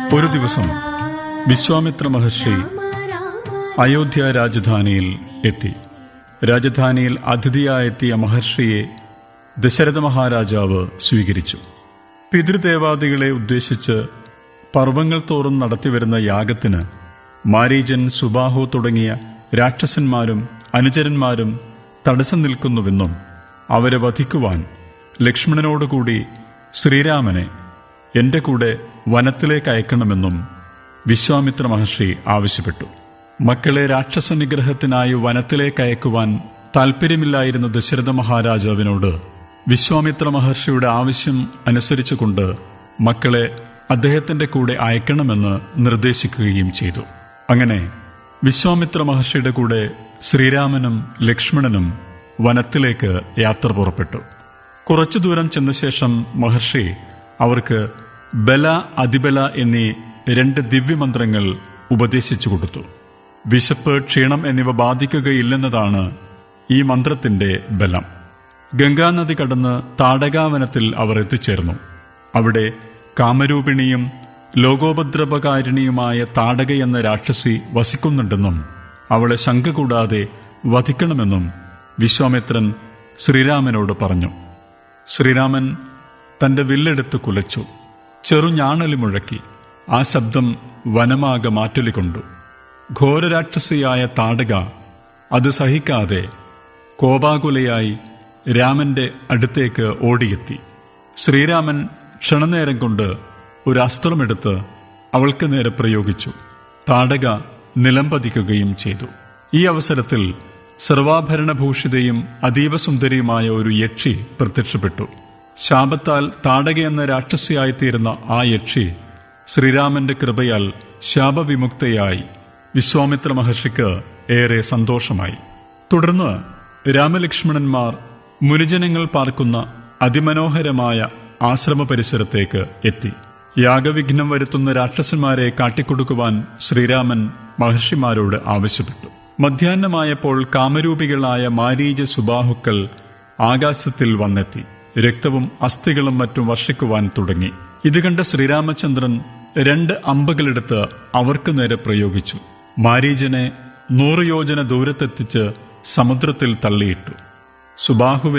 ഒരു ദിവസം വിശ്വാമിത്ര മഹർഷി അയോധ്യ രാജധാനിയിൽ എത്തി രാജധാനിയിൽ അതിഥിയായെത്തിയ മഹർഷിയെ ദശരഥ മഹാരാജാവ് സ്വീകരിച്ചു പിതൃദേവാദികളെ ഉദ്ദേശിച്ച് പർവ്വങ്ങൾ തോറും നടത്തിവരുന്ന യാഗത്തിന് മാരീജൻ സുബാഹു തുടങ്ങിയ രാക്ഷസന്മാരും അനുചരന്മാരും തടസ്സം നിൽക്കുന്നുവെന്നും അവരെ വധിക്കുവാൻ ലക്ഷ്മണനോടുകൂടി ശ്രീരാമനെ എന്റെ കൂടെ വനത്തിലേക്ക് അയക്കണമെന്നും വിശ്വാമിത്ര മഹർഷി ആവശ്യപ്പെട്ടു മക്കളെ രാക്ഷസ നിഗ്രഹത്തിനായി വനത്തിലേക്ക് അയക്കുവാൻ താൽപ്പര്യമില്ലായിരുന്ന ദശരഥ മഹാരാജാവിനോട് വിശ്വാമിത്ര മഹർഷിയുടെ ആവശ്യം അനുസരിച്ചുകൊണ്ട് മക്കളെ അദ്ദേഹത്തിന്റെ കൂടെ അയക്കണമെന്ന് നിർദ്ദേശിക്കുകയും ചെയ്തു അങ്ങനെ വിശ്വാമിത്ര മഹർഷിയുടെ കൂടെ ശ്രീരാമനും ലക്ഷ്മണനും വനത്തിലേക്ക് യാത്ര പുറപ്പെട്ടു കുറച്ചു ദൂരം ചെന്ന ശേഷം മഹർഷി അവർക്ക് ബല അതിബല എന്നീ രണ്ട് ദിവ്യമന്ത്രങ്ങൾ ഉപദേശിച്ചു കൊടുത്തു വിശപ്പ് ക്ഷീണം എന്നിവ ബാധിക്കുകയില്ലെന്നതാണ് ഈ മന്ത്രത്തിന്റെ ബലം ഗംഗാനദി കടന്ന് താടകാവനത്തിൽ അവർ എത്തിച്ചേർന്നു അവിടെ കാമരൂപിണിയും ലോകോപദ്രവകാരിണിയുമായ താടക എന്ന രാക്ഷസി വസിക്കുന്നുണ്ടെന്നും അവളെ ശങ്ക കൂടാതെ വധിക്കണമെന്നും വിശ്വാമിത്രൻ ശ്രീരാമനോട് പറഞ്ഞു ശ്രീരാമൻ തന്റെ വില്ലെടുത്ത് കുലച്ചു ചെറുഞാണലി മുഴക്കി ആ ശബ്ദം വനമാകെ മാറ്റൊലിക്കൊണ്ടു ഘോരരാക്ഷസിയായ താടക അത് സഹിക്കാതെ കോപാകുലയായി രാമന്റെ അടുത്തേക്ക് ഓടിയെത്തി ശ്രീരാമൻ ക്ഷണനേരം കൊണ്ട് ഒരു അസ്ത്രമെടുത്ത് അവൾക്ക് നേരെ പ്രയോഗിച്ചു താടക നിലംപതിക്കുകയും ചെയ്തു ഈ അവസരത്തിൽ സർവാഭരണഭൂഷിതയും അതീവ സുന്ദരിയുമായ ഒരു യക്ഷി പ്രത്യക്ഷപ്പെട്ടു ശാപത്താൽ താടക എന്ന രാക്ഷസിയായിത്തീരുന്ന ആ യക്ഷി ശ്രീരാമന്റെ കൃപയാൽ ശാപവിമുക്തയായി വിശ്വാമിത്ര മഹർഷിക്ക് ഏറെ സന്തോഷമായി തുടർന്ന് രാമലക്ഷ്മണന്മാർ മുനിജനങ്ങൾ പാർക്കുന്ന അതിമനോഹരമായ ആശ്രമ പരിസരത്തേക്ക് എത്തി യാഗവിഘ്നം വരുത്തുന്ന രാക്ഷസന്മാരെ കാട്ടിക്കൊടുക്കുവാൻ ശ്രീരാമൻ മഹർഷിമാരോട് ആവശ്യപ്പെട്ടു മധ്യാഹ്നമായപ്പോൾ കാമരൂപികളായ മാരീജ സുബാഹുക്കൾ ആകാശത്തിൽ വന്നെത്തി രക്തവും അസ്ഥികളും മറ്റും വർഷിക്കുവാൻ തുടങ്ങി ഇത് കണ്ട ശ്രീരാമചന്ദ്രൻ രണ്ട് അമ്പുകളെടുത്ത് അവർക്ക് നേരെ പ്രയോഗിച്ചു മാരീജനെ നൂറ് യോജന ദൂരത്തെത്തിച്ച് സമുദ്രത്തിൽ തള്ളിയിട്ടു സുബാഹുവിനെ